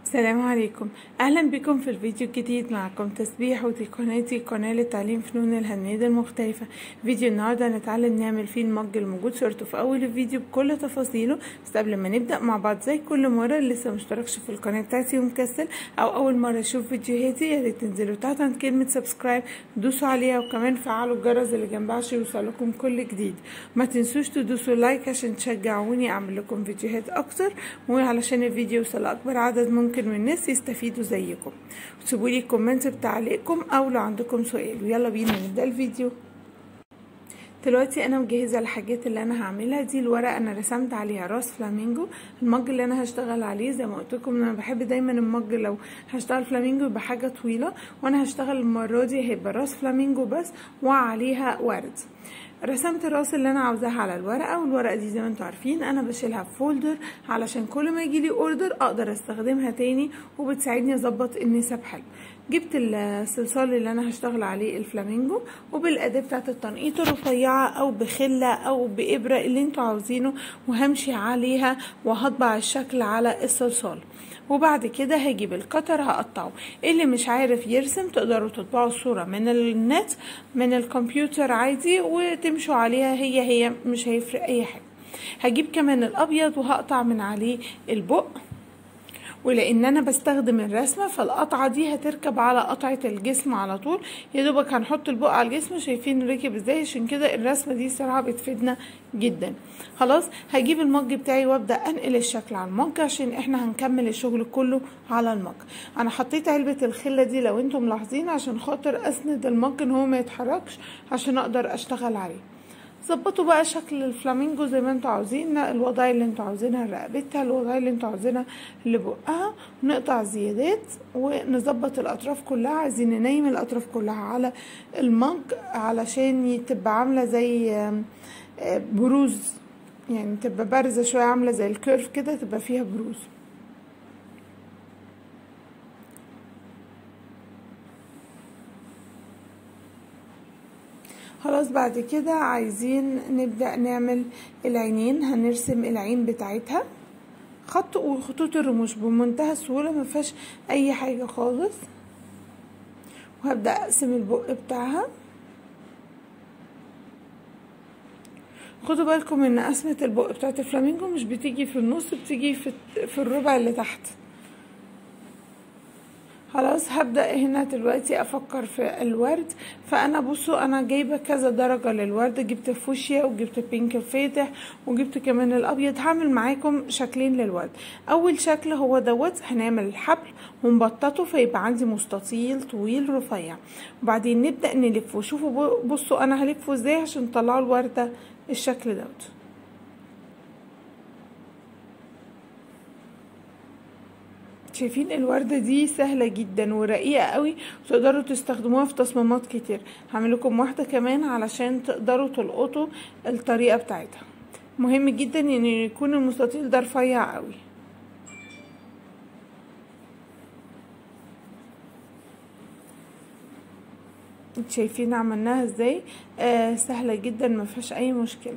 السلام عليكم اهلا بكم في الفيديو الجديد معكم تسبيح ودي قناتي قناة لتعليم فنون الهندسة المختلفة فيديو النهاردة هنتعلم نعمل فيه المج الموجود صورته في اول الفيديو بكل تفاصيله بس قبل ما نبدأ مع بعض زي كل مرة اللي لسه مشتركش في القناة بتاعتي ومكسل او اول مرة يشوف فيديوهاتي يا ريت تنزلوا تحت عند كلمة سبسكرايب دوسوا عليها وكمان فعلوا الجرس اللي جنبها عشان يوصلكم كل جديد ما تنسوش تدوسوا لايك عشان تشجعوني اعمل لكم فيديوهات اكتر وعلشان الفيديو يوصل لاكبر عدد ممكن من الناس يستفيدوا زيكم سيبوا لي كومنت بتعليقكم او لو عندكم سؤال ويلا بينا نبدا الفيديو دلوقتي انا مجهزه الحاجات اللي انا هعملها دي الورقه انا رسمت عليها راس فلامينجو المج اللي انا هشتغل عليه زي ما قلت لكم انا بحب دايما المج لو هشتغل فلامينجو يبقى حاجه طويله وانا هشتغل المره دي هيبقى راس فلامينجو بس وعليها ورد رسمت الراس اللي انا عاوزاها على الورقه والورقه دي زي ما انتم عارفين انا بشيلها في فولدر علشان كل ما يجي لي اوردر اقدر استخدمها تاني وبتساعدني اظبط النسب حلو جبت الصلصال اللي انا هشتغل عليه الفلامينجو وبالاداه بتاعت التنقيط الرفيعه او بخله او بابره اللي انتوا عاوزينه وهمشي عليها وهطبع الشكل على الصلصال وبعد كده هجيب القطر هقطعه اللي مش عارف يرسم تقدروا تطبعوا الصورة من النت من الكمبيوتر عادي وتمشوا عليها هي هي مش هيفرق اي حاجة هجيب كمان الابيض وهقطع من عليه البق ولان انا بستخدم الرسمه فالقطعه دي هتركب على قطعه الجسم على طول يا دوبك هنحط البق على الجسم شايفين ركب ازاي عشان كده الرسمه دي صراحه بتفيدنا جدا خلاص هجيب المج بتاعي وابدا انقل الشكل على المج عشان احنا هنكمل الشغل كله على المج انا حطيت علبه الخله دي لو انتم ملاحظين عشان خاطر اسند المج ان هو ما يتحركش عشان اقدر اشتغل عليه ظبطوا بقى شكل الفلامينجو زي ما انتوا عاوزين الوضعيه اللي انتوا عاوزينها لرقبتها الوضعيه اللي انتوا عاوزينها لبقها نقطع زيادات ونظبط الاطراف كلها عايزين ننيم الاطراف كلها على المج علشان تبقى عامله زي بروز يعني تبقى بارزه شويه عامله زي الكيرف كده تبقى فيها بروز خلاص بعد كده عايزين نبدأ نعمل العينين هنرسم العين بتاعتها خط وخطوط الرموش بمنتهى السهولة ما فيهاش اي حاجة خالص وهبدأ اقسم البق بتاعها خدوا بالكم ان قسمة البق بتاعت الفلامينجو مش بتيجي في النص بتيجي في, في الربع اللي تحت خلاص هبدأ هنا دلوقتي افكر في الورد فانا بصوا انا جايبة كذا درجة للورد جبت فوشيا وجبت بينك فاتح وجبت كمان الابيض هعمل معاكم شكلين للورد اول شكل هو دوت هنعمل الحبل ونبططه فيبقى عندي مستطيل طويل رفيع وبعدين نبدأ نلفه شوفوا بصوا انا هلفه ازاي عشان تطلعوا الوردة الشكل دوت شايفين الوردة دي سهلة جدا ورقيقة قوي تقدروا تستخدموها في تصميمات كتير هعمل لكم واحدة كمان علشان تقدروا تلقطوا الطريقة بتاعتها مهم جدا ان يكون المستطيل ده رفيع قوي شايفين عملناها ازاي آه سهلة جدا ما فيهاش اي مشكله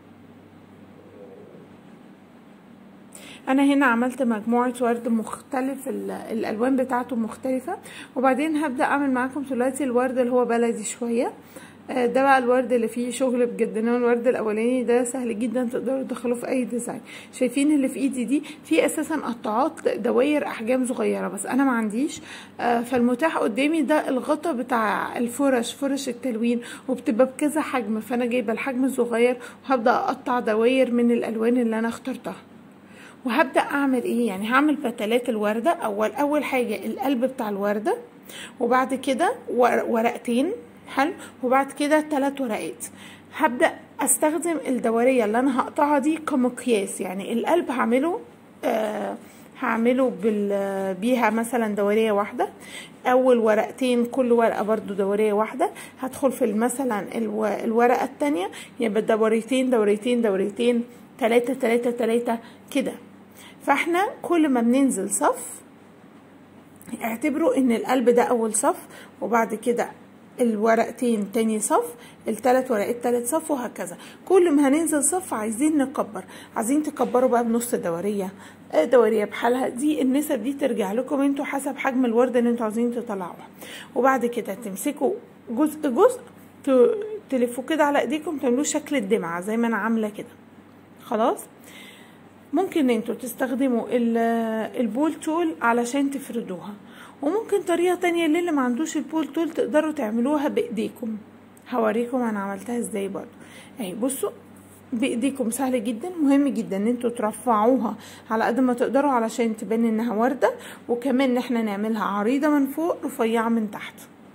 انا هنا عملت مجموعه ورد مختلف الالوان بتاعته مختلفه وبعدين هبدا اعمل معاكم دلوقتي الورد اللي هو بلدي شويه ده بقى الورد اللي فيه شغل بجد انما الورد الاولاني ده سهل جدا تقدروا تدخلوه في اي ديزاين شايفين اللي في ايدي دي في اساسا قطاعات دواير احجام صغيره بس انا ما عنديش فالمتاح قدامي ده الغطا بتاع الفرش فرش التلوين وبتبقى بكذا حجم فانا جايبه الحجم الصغير وهبدا اقطع دواير من الالوان اللي انا اخترتها وهبدا اعمل ايه يعني هعمل بتلات الورده اول اول حاجه القلب بتاع الورده وبعد كده ورقتين حلو وبعد كده ثلاث ورقات هبدا استخدم الدوريه اللي انا هقطعها دي كمقياس يعني القلب هعمله آه هعمله بال بيها مثلا دوريه واحده اول ورقتين كل ورقه برضو دوريه واحده هدخل في مثلا الورقه الثانيه يبقى دوريتين دوريتين دوريتين تلاتة تلاتة تلاتة كده فاحنا كل ما بننزل صف اعتبروا ان القلب ده اول صف وبعد كده الورقتين تاني صف التلات ورقات تالت صف وهكذا كل ما هننزل صف عايزين نكبر عايزين تكبروا بقى بنص دورية دورية بحالها دي النسب دي ترجع لكم انتوا حسب حجم الوردة اللي انتوا عايزين تطلعوها وبعد كده تمسكوا جزء جزء تلفوا كده على ايديكم تعملوه شكل الدمعة زي ما انا عاملة كده خلاص ممكن انتوا تستخدموا البول تول علشان تفردوها وممكن طريقة تانية للي ما عندوش البول تول تقدروا تعملوها بايديكم هوريكم انا عملتها ازاي برضو اهي بصوا بايديكم سهل جدا مهم جدا ان انتوا ترفعوها على قد ما تقدروا علشان تبان انها وردة وكمان ان احنا نعملها عريضة من فوق رفيعة من تحت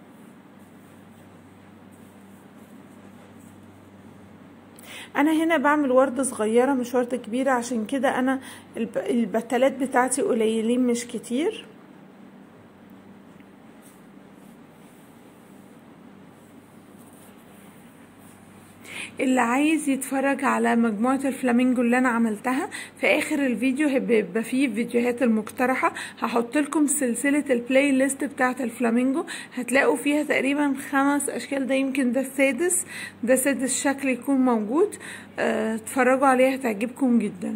انا هنا بعمل وردة صغيرة مش وردة كبيرة عشان كده انا البتلات بتاعتي قليلين مش كتير اللي عايز يتفرج على مجموعة الفلامينجو اللي انا عملتها في اخر الفيديو هيبقى فيه فيديوهات المقترحة هحط لكم سلسلة البلاي ليست بتاعة الفلامينجو هتلاقوا فيها تقريبا خمس اشكال ده يمكن ده السادس ده سادس شكل يكون موجود اه اتفرجوا عليها هتعجبكم جدا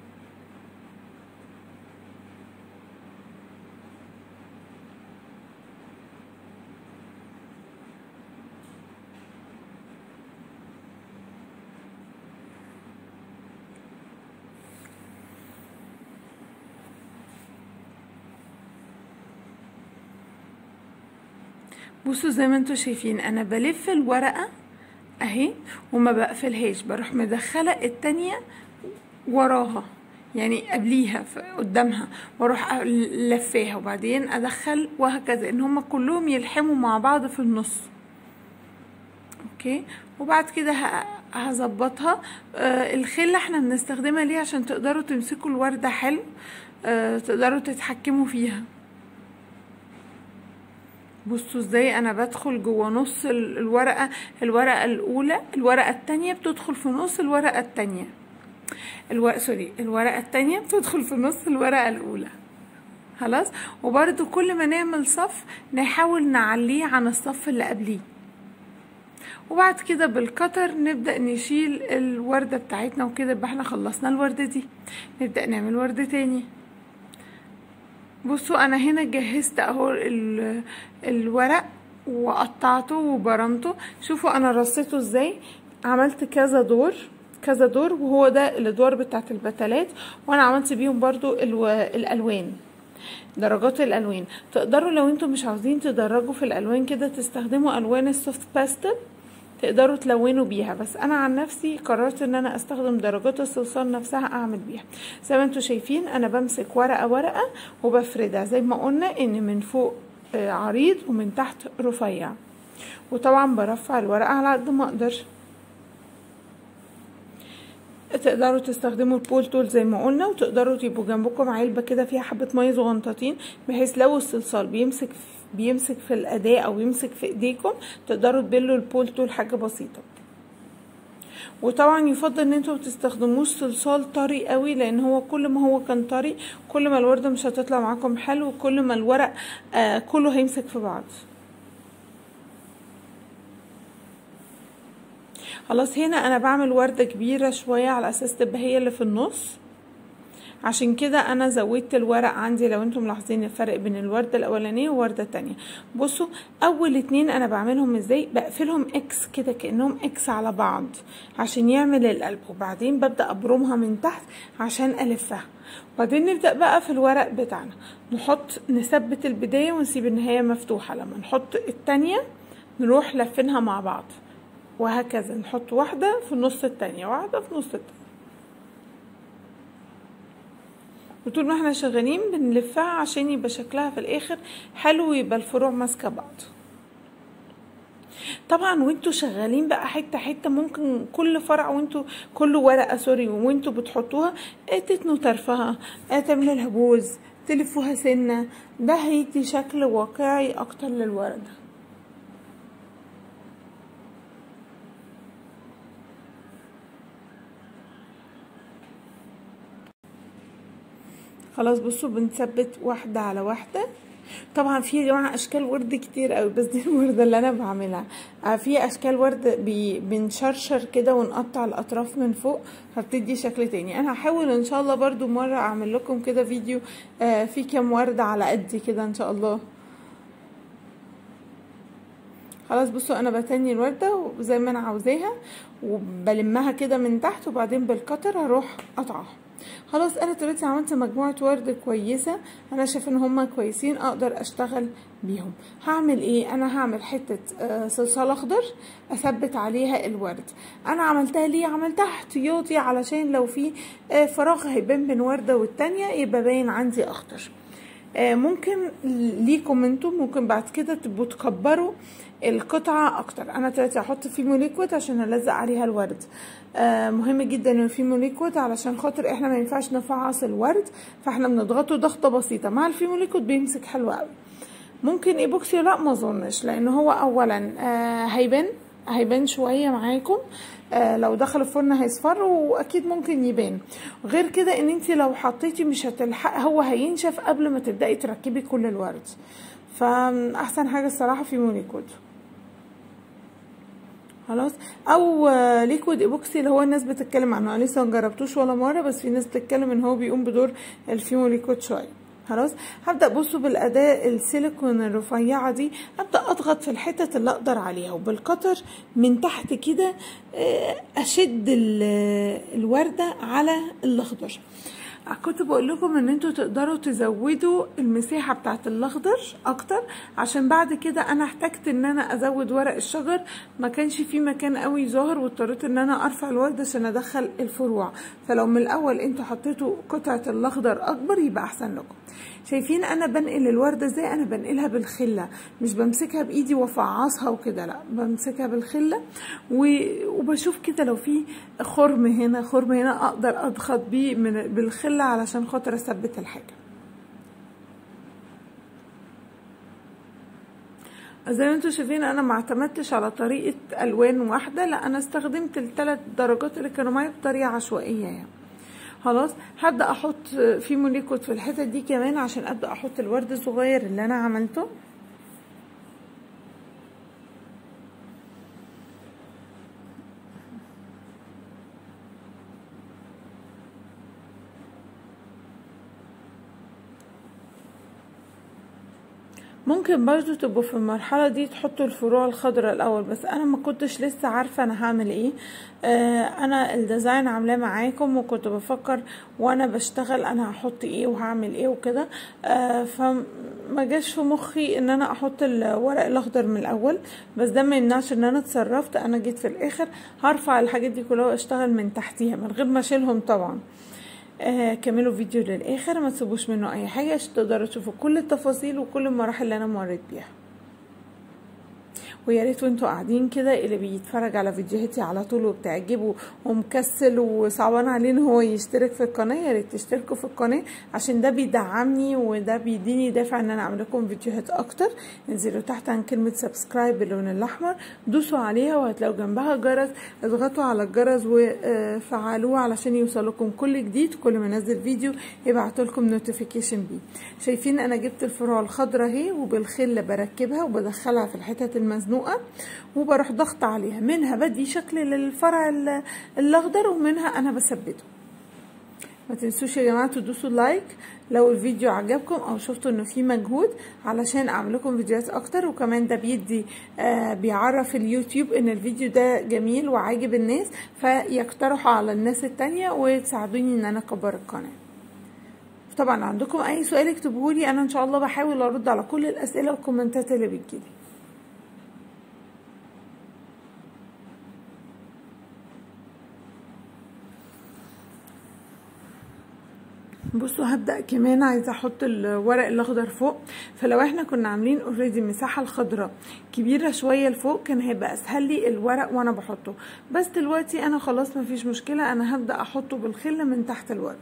بصوا زي ما انتوا شايفين انا بلف الورقة اهي وما بقفلهاش بروح مدخلة التانية وراها يعني قبليها قدامها واروح لفاها وبعدين ادخل وهكذا ان هما كلهم يلحموا مع بعض في النص اوكي وبعد كده هظبطها آه الخله احنا بنستخدمها ليه عشان تقدروا تمسكوا الوردة حلو آه تقدروا تتحكموا فيها بصوا ازاي انا بدخل جوه نص الورقة الورقة الاولى الورقة التانية بتدخل في نص الورقة التانية الورقة سوري الورقة التانية بتدخل في نص الورقة الاولى خلاص وبرده كل ما نعمل صف نحاول نعليه عن الصف اللي قبليه وبعد كده بالقطر نبدأ نشيل الوردة بتاعتنا وكده يبقى احنا خلصنا الوردة دي نبدأ نعمل وردة تاني بصوا انا هنا جهزت اهو الورق وقطعته وبرمته شوفوا انا رصيته ازاي عملت كذا دور كذا دور وهو ده الادوار بتاعت البتلات وانا عملت بيهم برضو الالوان درجات الالوان تقدروا لو انتم مش عاوزين تدرجوا في الالوان كده تستخدموا الوان السوفت باستل تقدروا تلونوا بيها بس انا عن نفسي قررت ان انا استخدم درجات الصلصال نفسها اعمل بيها زي ما انتم شايفين انا بمسك ورقه ورقه وبفردها زي ما قلنا ان من فوق عريض ومن تحت رفيع وطبعا برفع الورقه على قد ما اقدر تقدروا تستخدموا البول تول زي ما قلنا وتقدروا تبقوا جنبكم علبة كده فيها حبة مية صغنطاطين بحيث لو الصلصال بيمسك بيمسك في الأداة أو يمسك في إيديكم تقدروا تبلوا البول تول حاجة بسيطة وطبعا يفضل ان انتوا متستخدموش صلصال طري قوي لان هو كل ما هو كان طري كل ما الوردة مش هتطلع معاكم حلو وكل ما الورق آه كله هيمسك في بعض خلاص هنا انا بعمل وردة كبيرة شوية على اساس تبقى هي اللي في النص عشان كده انا زودت الورق عندي لو انتم ملاحظين الفرق بين الوردة الاولانية ووردة تانية بصوا اول اتنين انا بعملهم ازاي بقفلهم اكس كده كأنهم اكس على بعض عشان يعمل القلب وبعدين ببدأ ابرمها من تحت عشان الفها وبعدين نبدأ بقى في الورق بتاعنا نحط نثبت البداية ونسيب النهاية مفتوحة لما نحط التانية نروح لفينها مع بعض وهكذا نحط واحدة في النص التانية واحدة في نص التانية وطول ما احنا شغالين بنلفها عشان يبقى شكلها في الاخر حلو ويبقى الفروع ماسكة بعض طبعا وانتوا شغالين بقى حته حته ممكن كل فرع وانتوا كل ورقه سوري وانتوا بتحطوها تتنوا طرفها تعملوا لها بوز تلفوها سنه ده هيدي شكل واقعي اكتر للورده خلاص بصوا بنثبت واحدة على واحدة طبعا في يا جماعه اشكال ورد كتير قوي بس دي الورده اللي انا بعملها آه في اشكال ورد بي بنشرشر كده ونقطع الاطراف من فوق فبتدي شكل تاني انا هحاول ان شاء الله برضو مره اعمل لكم كده فيديو آه في كام ورده على قدي كده ان شاء الله خلاص بصوا انا بتني الورده زي ما انا عاوزاها وبلمها كده من تحت وبعدين بالقطر هروح قطعها خلاص انا دلوقتي عملت مجموعه ورد كويسه انا شايفه ان هما كويسين اقدر اشتغل بيهم هعمل ايه انا هعمل حته آه صلصال اخضر اثبت عليها الورد انا عملتها ليه عملتها احتياطي علشان لو في آه فراغ هيبان بين ورده والتانيه يبقى باين عندي اخضر آه ممكن ليكم انتم ممكن بعد كده تبقوا تكبروا القطعة اكتر انا دلوقتي هحط فيمو ليكويد عشان الزق عليها الورد آه مهم جدا ان الفيمو ليكويد علشان خاطر احنا ما ينفعش نفعص الورد فاحنا بنضغطه ضغطة بسيطة مع الفيمو ليكويد بيمسك حلو قوي ممكن ايبوكسي لا ما اظنش لان هو اولا آه هيبان هيبان شوية معاكم آه لو دخل الفرن هيصفر واكيد ممكن يبان غير كده ان انت لو حطيتي مش هتلحق هو هينشف قبل ما تبداي تركبي كل الورد فاحسن حاجه الصراحه في مونيكود خلاص او ليكويد ايبوكسي اللي هو الناس بتتكلم عنه انا لسه مجربتوش ولا مره بس في ناس بتتكلم ان هو بيقوم بدور الفيمو ليكويد شويه خلاص هبدا بصوا بالاداه السيليكون الرفيعه دي ابدا اضغط في الحتت اللي اقدر عليها وبالقطر من تحت كده اشد الورده على الاخضر كنت بقول لكم ان انتوا تقدروا تزودوا المساحة بتاعت الاخضر اكتر عشان بعد كده انا احتجت ان انا ازود ورق الشجر ما كانش في مكان قوي ظاهر واضطريت ان انا ارفع الورد عشان ادخل الفروع فلو من الاول انتوا حطيتوا قطعة الاخضر اكبر يبقى احسن لكم شايفين انا بنقل الوردة ازاي انا بنقلها بالخلة مش بمسكها بايدي وافعصها وكده لا بمسكها بالخلة وبشوف كده لو في خرم هنا خرم هنا اقدر اضغط بيه من بالخلة علشان خاطر اثبت الحاجة زي ما انتوا شايفين انا ما اعتمدتش على طريقة الوان واحدة لا انا استخدمت الثلاث درجات اللي كانوا معايا بطريقة عشوائية يعني خلاص هبدا احط فيمو ليكويد في الحتت دي كمان عشان ابدا احط الورد الصغير اللي انا عملته ممكن برضو تبقوا في المرحلة دي تحطوا الفروع الخضراء الأول بس أنا ما كنتش لسه عارفة أنا هعمل إيه آه أنا الديزاين عاملاه معاكم وكنت بفكر وأنا بشتغل أنا هحط إيه وهعمل إيه وكده آه فما جاش في مخي إن أنا أحط الورق الأخضر من الأول بس ده ما يمنعش إن أنا اتصرفت أنا جيت في الآخر هرفع الحاجات دي كلها وأشتغل من تحتيها من غير ما أشيلهم طبعا آه كملوا فيديو للاخر ما تسيبوش منه اي حاجه عشان تقدروا تشوفوا كل التفاصيل وكل المراحل اللي انا مريت بيها ويا ريت وانتوا قاعدين كده اللي بيتفرج على فيديوهاتي على طول وبتعجبه ومكسل وصعبان عليه ان هو يشترك في القناه يا ريت تشتركوا في القناه عشان ده بيدعمني وده بيديني دافع ان انا اعمل لكم فيديوهات اكتر انزلوا تحت عن كلمه سبسكرايب باللون الاحمر دوسوا عليها وهتلاقوا جنبها جرس اضغطوا على الجرس وفعلوه علشان يوصلكم كل جديد كل ما انزل فيديو يبعتوا لكم نوتيفيكيشن بيه شايفين انا جبت الفروع الخضراء اهي وبالخله بركبها وبدخلها في الحتت المزنوقه مزنوقه وبروح ضغط عليها منها بدي شكل للفرع الاخضر ومنها انا بثبته ما تنسوش يا جماعه تدوسوا لايك لو الفيديو عجبكم او شفتوا انه في مجهود علشان اعمل لكم فيديوهات اكتر وكمان ده بيدي آه بيعرف اليوتيوب ان الفيديو ده جميل وعاجب الناس فيقترحوا على الناس التانية وتساعدوني ان انا اكبر القناه طبعا عندكم اي سؤال اكتبوهولي انا ان شاء الله بحاول ارد على كل الاسئله والكومنتات اللي بتجيلي بصوا هبدا كمان عايزه احط الورق الاخضر فوق فلو احنا كنا عاملين اوريدي المساحه الخضراء كبيره شويه لفوق كان هيبقى اسهل لي الورق وانا بحطه بس دلوقتي انا خلاص مفيش مشكله انا هبدا احطه بالخله من تحت الورد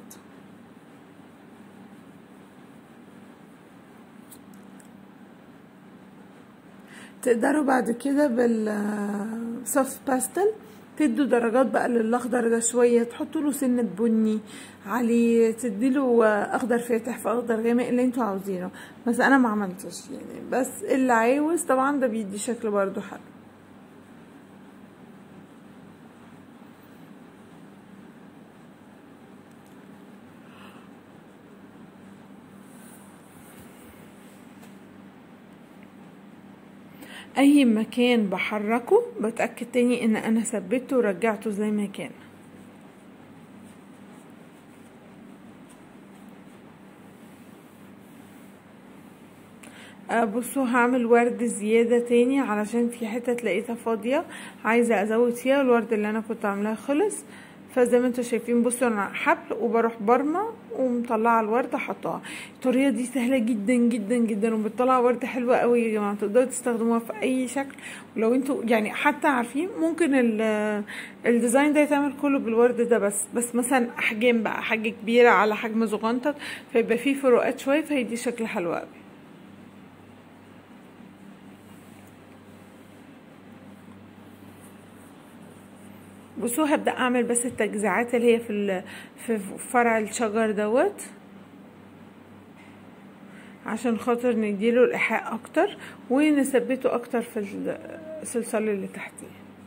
تقدروا بعد كده بالصوفت باستل تدوا درجات بقى للاخضر ده شويه تحطوا له سنه بني عليه تديله اخضر فاتح في اخضر غامق اللي انتوا عاوزينه بس انا ما عملتش يعني بس اللي عاوز طبعا ده بيدي شكل برضو حلو اي مكان بحركه بتأكد تاني ان انا ثبته ورجعته زي ما كان بصوا هعمل ورد زيادة تاني علشان في حتة لقيتها فاضية عايزة ازود فيها الورد اللي انا كنت عاملاه خلص فزي ما انتوا شايفين بصوا انا حبل وبروح برمى ومطلعه الورد حطاها الطريقه دي سهله جدا جدا جدا وبتطلع ورد حلوه قوي يا جماعه تقدروا تستخدموها في اي شكل ولو انتوا يعني حتى عارفين ممكن الديزاين ده يتعمل كله بالورد ده بس بس مثلا احجام بقى حاجه كبيره على حجم صغنطط فيبقى فيه فروقات شويه فهيدي شكل حلو قوي بصوا هبدا اعمل بس التجزيعات اللي هي في في فرع الشجر دوت عشان خاطر نديله الايحاء اكتر ونثبته اكتر في الصلصال اللي تحتيه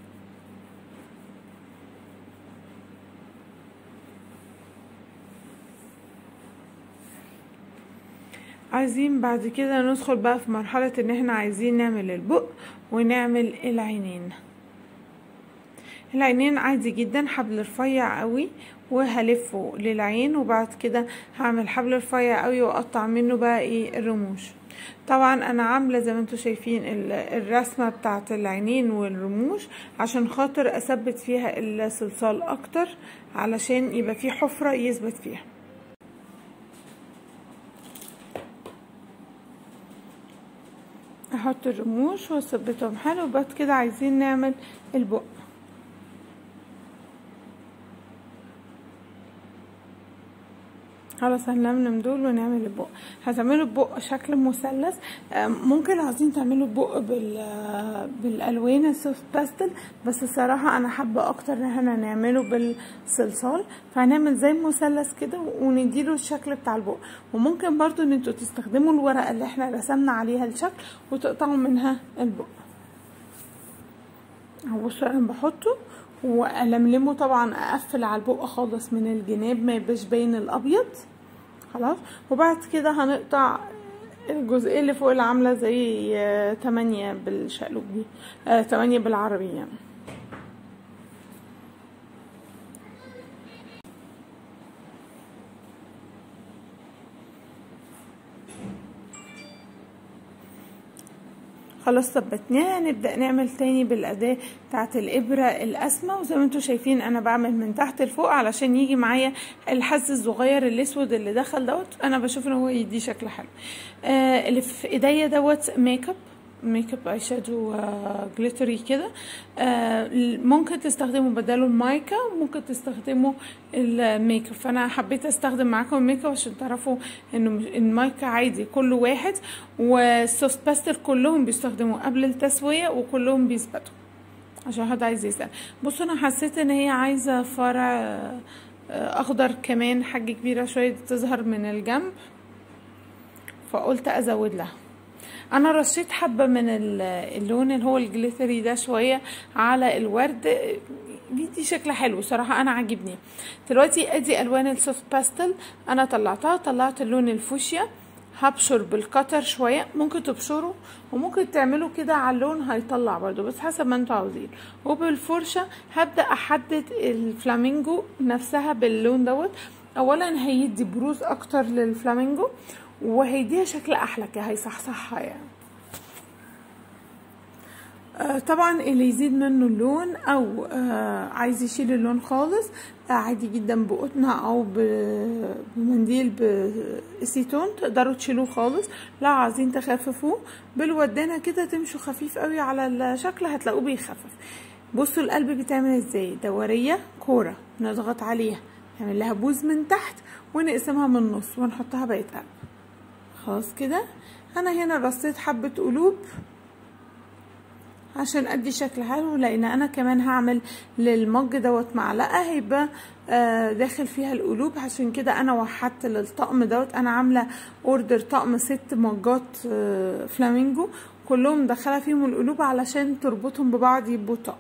عايزين بعد كده ندخل بقى في مرحلة ان احنا عايزين نعمل البق ونعمل العينين العينين عادي جدا حبل رفيع قوي وهلفه للعين وبعد كده هعمل حبل رفيع قوي واقطع منه بقى ايه الرموش طبعا انا عامله زي ما انتم شايفين الرسمه بتاعه العينين والرموش عشان خاطر اثبت فيها الصلصال اكتر علشان يبقى في حفره يثبت فيها احط الرموش واثبتهم حلو وبعد كده عايزين نعمل البق خلاص هنلملم دول ونعمل البق هتعملوا البق شكل مثلث ممكن عايزين تعملوا البق بال بالالوان السوفت باستل بس الصراحه انا حابه اكتر ان احنا نعمله بالصلصال فهنعمل زي مثلث كده ونديله الشكل بتاع البق وممكن برضو ان انتوا تستخدموا الورقه اللي احنا رسمنا عليها الشكل وتقطعوا منها البق بصوا انا بحطه والملمه طبعا اقفل على البق خالص من الجناب ما يبقاش باين الابيض خلاص وبعد كده هنقطع الجزئيه اللي فوق اللي عامله زي تمانية بالشقلوب دي آه تمانية بالعربيه خلاص ثبتناها نبدا نعمل تاني بالاداه بتاعه الابره الاسمى وزي ما انتم شايفين انا بعمل من تحت لفوق علشان يجي معايا الحز الصغير الاسود اللي دخل دوت انا بشوف ان هو يدي شكل حلو آه اللي في ايديا دوت ميك اب ميك اب اي شادو جليتري كده آه ممكن تستخدموا بداله المايكا وممكن تستخدموا الميك اب فانا حبيت استخدم معاكم الميك اب عشان تعرفوا انه المايكا عادي كله واحد والسوفت باستل كلهم بيستخدموا قبل التسويه وكلهم بيثبتوا عشان حد عايز يسال بصوا انا حسيت ان هي عايزه فرع اخضر كمان حاجه كبيره شويه تظهر من الجنب فقلت ازود لها انا رشيت حبه من اللون اللي هو الجليتري ده شويه على الورد بيدي شكل حلو صراحه انا عاجبني دلوقتي ادي الوان السوفت باستل انا طلعتها طلعت اللون الفوشيا هبشر بالقطر شويه ممكن تبشروا وممكن تعملوا كده على اللون هيطلع برضو بس حسب ما انتوا عاوزين وبالفرشه هبدا احدد الفلامينجو نفسها باللون دوت اولا هيدي بروز اكتر للفلامينجو وهيديها شكل احلى كده هيصحصحها يعني آه طبعا اللي يزيد منه اللون او آه عايز يشيل اللون خالص آه عادي جدا بقطنة او بمنديل باسيتون تقدروا تشيلوه خالص لو عايزين تخففوه بالودانة كده تمشوا خفيف قوي على الشكل هتلاقوه بيخفف بصوا القلب بيتعمل ازاي دورية كورة نضغط عليها نعمل لها بوز من تحت ونقسمها من النص ونحطها بقت قلب خلاص كده انا هنا رصيت حبة قلوب عشان ادي شكل حلو لان انا كمان هعمل للمج دوت معلقه هيبقى آه داخل فيها القلوب عشان كده انا وحدت للطقم دوت انا عامله اوردر طقم ست مجات آه فلامينجو كلهم مدخله فيهم القلوب علشان تربطهم ببعض يبقوا طقم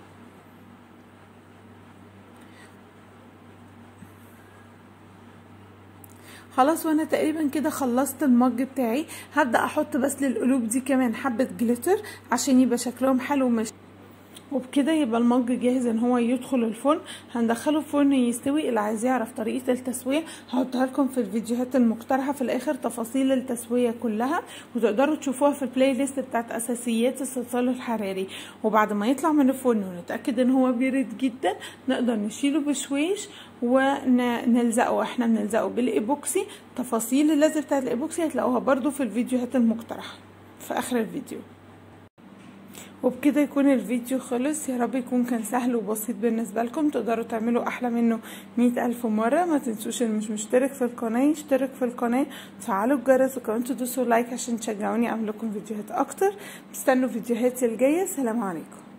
خلاص وانا تقريبا كده خلصت المج بتاعي هبدا احط بس للقلوب دي كمان حبه جليتر عشان يبقى شكلهم حلو مش وبكده يبقى المج جاهز ان هو يدخل الفرن هندخله الفرن يستوي اللي عايز يعرف طريقه التسويه هحطها لكم في الفيديوهات المقترحه في الاخر تفاصيل التسويه كلها وتقدروا تشوفوها في البلاي ليست بتاعت اساسيات الصلصال الحراري وبعد ما يطلع من الفرن ونتاكد ان هو بيرد جدا نقدر نشيله بشويش ونلزقه احنا بنلزقه بالايبوكسي تفاصيل اللزق بتاعت الايبوكسي هتلاقوها برده في الفيديوهات المقترحه في اخر الفيديو وبكده يكون الفيديو خلص يا رب يكون كان سهل وبسيط بالنسبة لكم تقدروا تعملوا أحلى منه مية ألف مرة ما تنسوش اللي مش مشترك في القناة يشترك في القناة تفعلوا الجرس وكمان تدوسوا لايك عشان تشجعوني أعمل لكم فيديوهات أكتر مستنوا فيديوهاتي الجاية سلام عليكم